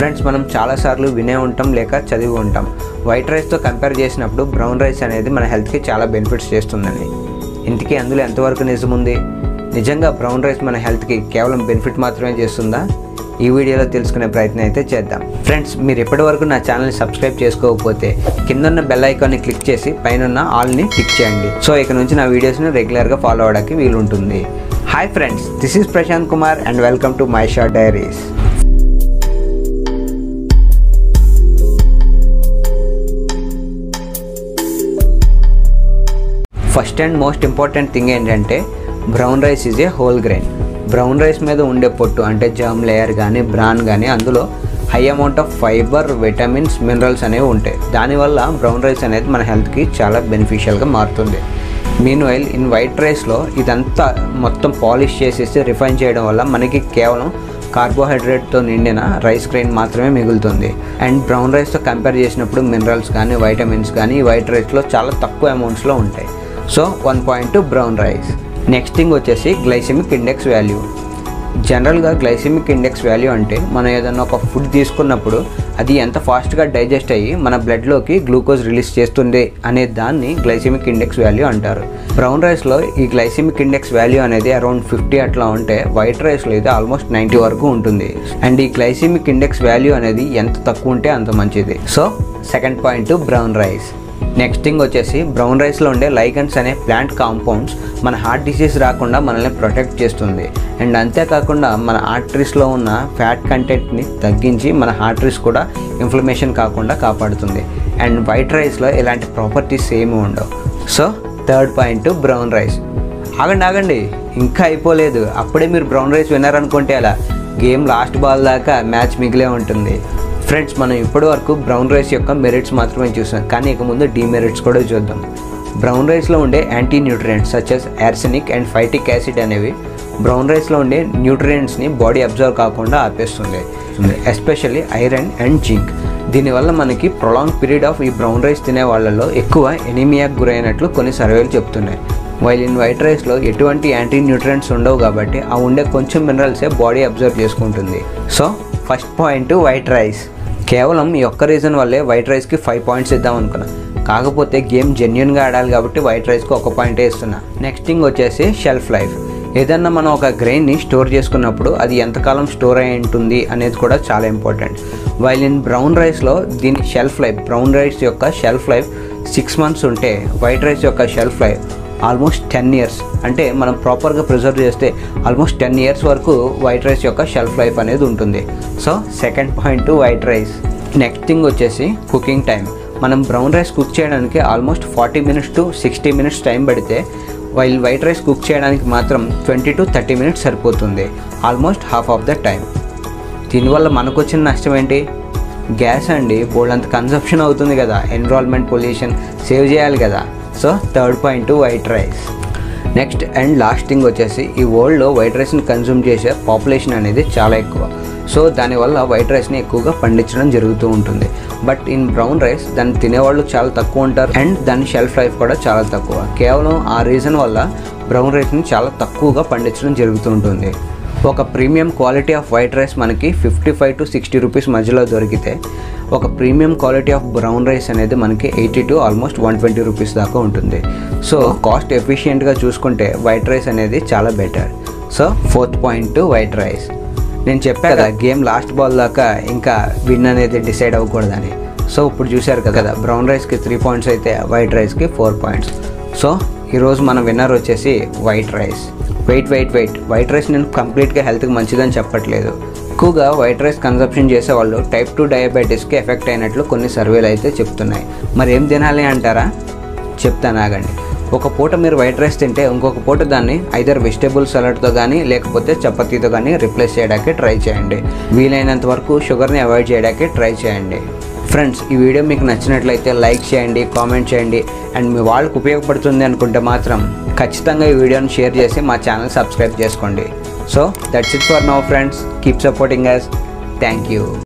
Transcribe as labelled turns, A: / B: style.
A: friends మనం చాలాసార్లు వినే ఉంటాం లేక చదివి ఉంటాం వైట్ రైస్తో కంపేర్ చేసినప్పుడు బ్రౌన్ రైస్ అనేది మన హెల్త్కి చాలా బెనిఫిట్స్ చేస్తుందని ఇంతకీ అందులో ఎంతవరకు నిజం ఉంది నిజంగా బ్రౌన్ రైస్ మన హెల్త్కి కేవలం బెనిఫిట్ మాత్రమే చేస్తుందా ఈ వీడియోలో తెలుసుకునే ప్రయత్నం అయితే చేద్దాం ఫ్రెండ్స్ మీరు ఇప్పటివరకు నా ఛానల్ని సబ్స్క్రైబ్ చేసుకోకపోతే కిందన్న బెల్ ఐకాన్ని క్లిక్ చేసి పైన ఆల్ని క్లిక్ చేయండి సో ఇక నుంచి నా వీడియోస్ని రెగ్యులర్గా ఫాలో అవడానికి వీలుంటుంది hi friends this is Prashant Kumar and welcome to my short diaries first and most important thing ఏంటంటే brown rice is a whole grain brown rice మీద ఉండే పొట్టు అంటే జర్మ్ లేయర్ కానీ బ్రాన్ కానీ అందులో high amount of fibre vitamins minerals అనేవి ఉంటాయి దానివల్ల బ్రౌన్ రైస్ అనేది మన హెల్త్కి చాలా బెనిఫిషియల్గా మారుతుంది మీన్ వైల్ ఇన్ వైట్ రైస్లో ఇదంతా మొత్తం పాలిష్ చేసేసి రిఫైన్ చేయడం వల్ల మనకి కేవలం కార్బోహైడ్రేట్తో నిండిన రైస్ గ్రెయిన్ మాత్రమే మిగులుతుంది అండ్ బ్రౌన్ రైస్తో కంపేర్ చేసినప్పుడు మినరల్స్ కానీ వైటమిన్స్ కానీ ఈ వైట్ రైస్లో చాలా తక్కువ అమౌంట్స్లో ఉంటాయి so one point brown rice next thing వచ్చేసి గ్లైసెమిక్ ఇండెక్స్ వాల్యూ జనరల్గా గ్లైసెమిక్ ఇండెక్స్ వాల్యూ అంటే మనం ఏదైనా ఒక ఫుడ్ తీసుకున్నప్పుడు అది ఎంత ఫాస్ట్గా డైజెస్ట్ అయ్యి మన బ్లడ్లోకి గ్లూకోజ్ రిలీజ్ చేస్తుంది అనే దాన్ని గ్లైసెమిక్ ఇండెక్స్ వాల్యూ అంటారు బ్రౌన్ రైస్లో ఈ గ్లైసెమిక్ ఇండెక్స్ వాల్యూ అనేది అరౌండ్ ఫిఫ్టీ అట్లా ఉంటే వైట్ రైస్లో ఇది ఆల్మోస్ట్ నైంటీ వరకు ఉంటుంది అండ్ ఈ గ్లైసెమిక్ ఇండెక్స్ వాల్యూ అనేది ఎంత తక్కువ ఉంటే అంత మంచిది so second point brown rice next thing వచ్చేసి బ్రౌన్ రైస్లో ఉండే లైగన్స్ అనే ప్లాంట్ కాంపౌండ్స్ మన హార్ట్ డిసీజ్ రాకుండా మనల్ని ప్రొటెక్ట్ చేస్తుంది అండ్ అంతేకాకుండా మన ఆర్టరీస్లో ఉన్న ఫ్యాట్ కంటెంట్ని తగ్గించి మన ఆర్టరీస్ కూడా ఇన్ఫ్లమేషన్ కాకుండా కాపాడుతుంది అండ్ వైట్ రైస్లో ఇలాంటి ప్రాపర్టీస్ ఏమి ఉండవు so third point brown rice ఆగండి ఆగండి ఇంకా అయిపోలేదు అప్పుడే మీరు బ్రౌన్ రైస్ విన్నారనుకుంటే అలా గేమ్ లాస్ట్ బాల్ దాకా మ్యాచ్ మిగిలే ఉంటుంది ఫ్రెండ్స్ మనం ఇప్పటి వరకు బ్రౌన్ రైస్ యొక్క మెరిట్స్ మాత్రమే చూసాం కానీ ఇక ముందు డీమెరిట్స్ కూడా చూద్దాం బ్రౌన్ రైస్లో ఉండే anti nutrients such as arsenic and phytic acid అనేవి బ్రౌన్ రైస్లో ఉండే న్యూట్రియంట్స్ని బాడీ అబ్జర్వ్ కాకుండా ఆపేస్తుంది ఎస్పెషల్లీ ఐరన్ అండ్ జింక్ దీనివల్ల మనకి ప్రొలాంగ్ పీరియడ్ ఆఫ్ ఈ బ్రౌన్ రైస్ తినే వాళ్ళలో ఎక్కువ ఎనీమియాకు గురైనట్లు కొన్ని సర్వేలు చెప్తున్నాయి వైల్ ఇన్ వైట్ రైస్లో ఎటువంటి యాంటీ న్యూట్రియంట్స్ ఉండవు కాబట్టి ఆ ఉండే కొంచెం మినరల్సే బాడీ అబ్జర్వ్ చేసుకుంటుంది so first point white rice కేవలం ఈ ఒక్క రీజన్ వల్లే వైట్ రైస్కి ఫైవ్ పాయింట్స్ ఇద్దాం అనుకున్నా కాకపోతే గేమ్ జెన్యున్గా ఆడాలి కాబట్టి వైట్ రైస్కి ఒక పాయింటే ఇస్తున్నా నెక్స్ట్ థింగ్ వచ్చేసి షెల్ఫ్ లైఫ్ ఏదన్నా మనం ఒక గ్రెయిన్ని స్టోర్ చేసుకున్నప్పుడు అది ఎంతకాలం స్టోర్ అయి ఉంటుంది అనేది కూడా చాలా ఇంపార్టెంట్ వైల్ ఇన్ బ్రౌన్ రైస్లో దీని షెల్ఫ్ లైఫ్ బ్రౌన్ రైస్ యొక్క షెల్ఫ్ లైఫ్ సిక్స్ మంత్స్ ఉంటే వైట్ రైస్ యొక్క shelf life almost ten years అంటే మనం ప్రాపర్గా ప్రిజర్వ్ చేస్తే ఆల్మోస్ట్ టెన్ ఇయర్స్ వరకు వైట్ రైస్ యొక్క షెల్ఫ్ లైఫ్ అనేది ఉంటుంది so second point white rice next thing వచ్చేసి కుకింగ్ టైం మనం బ్రౌన్ రైస్ కుక్ చేయడానికి almost forty minutes to sixty minutes time పడితే వైల్ వైట్ రైస్ కుక్ చేయడానికి మాత్రం ట్వంటీ టు థర్టీ మినిట్స్ సరిపోతుంది almost half of the time దీనివల్ల మనకు వచ్చిన నష్టం ఏంటి గ్యాస్ అండి బోల్డంత కన్సప్షన్ అవుతుంది కదా ఎన్విరాన్మెంట్ పొల్యూషన్ సేవ్ చేయాలి కదా so third point white rice next and last thing వచ్చేసి ఈ వరల్డ్లో వైట్ రైస్ని కన్జ్యూమ్ చేసే పాపులేషన్ అనేది చాలా ఎక్కువ సో దానివల్ల వైట్ రైస్ని ఎక్కువగా పండించడం జరుగుతూ ఉంటుంది బట్ ఇన్ బ్రౌన్ రైస్ దాన్ని తినేవాళ్ళు చాలా తక్కువ ఉంటారు అండ్ దాని షెల్ఫ్ లైఫ్ కూడా చాలా తక్కువ కేవలం ఆ రీజన్ వల్ల బ్రౌన్ రైస్ని చాలా తక్కువగా పండించడం జరుగుతూ ఉంటుంది ఒక premium quality of white rice మనకి fifty five to sixty rupees మధ్యలో దొరికితే ఒక premium quality of brown rice అనేది మనకి eighty to almost one twenty rupees దాకా ఉంటుంది సో కాస్ట్ ఎఫిషియెంట్గా చూసుకుంటే వైట్ రైస్ అనేది చాలా better so fourth point white rice నేను చెప్పా కదా గేమ్ లాస్ట్ బాల్ దాకా ఇంకా విన్ అనేది డిసైడ్ అవ్వకూడదని సో ఇప్పుడు చూశారు కదా బ్రౌన్ రైస్కి త్రీ పాయింట్స్ అయితే వైట్ రైస్కి ఫోర్ పాయింట్స్ సో ఈరోజు మన విన్నర్ వచ్చేసి white rice wait wait wait white rice నేను కంప్లీట్గా హెల్త్కి మంచిదని చెప్పట్లేదు ఎక్కువగా వైట్ రైస్ కన్సప్షన్ చేసే వాళ్ళు టైప్ టూ డయాబెటీస్కి ఎఫెక్ట్ అయినట్లు కొన్ని సర్వేలు అయితే చెప్తున్నాయి మరి ఏం తినాలి అంటారా చెప్తాను ఆగండి ఒక పూట మీరు వైట్ రైస్ తింటే ఇంకొక పూట దాన్ని ఐదర్ వెజిటేబుల్ సలాడ్తో కానీ లేకపోతే చపాతీతో కానీ రిప్లేస్ చేయడానికి ట్రై చేయండి వీలైనంత వరకు షుగర్ని అవాయిడ్ చేయడానికి ట్రై చేయండి ఫ్రెండ్స్ ఈ వీడియో మీకు నచ్చినట్లయితే లైక్ చేయండి కామెంట్ చేయండి అండ్ మీ వాళ్ళకి ఉపయోగపడుతుంది అనుకుంటే మాత్రం ఖచ్చితంగా ఈ వీడియోని షేర్ చేసి మా ఛానల్ సబ్స్క్రైబ్ చేసుకోండి so that's it for now friends keep supporting us thank you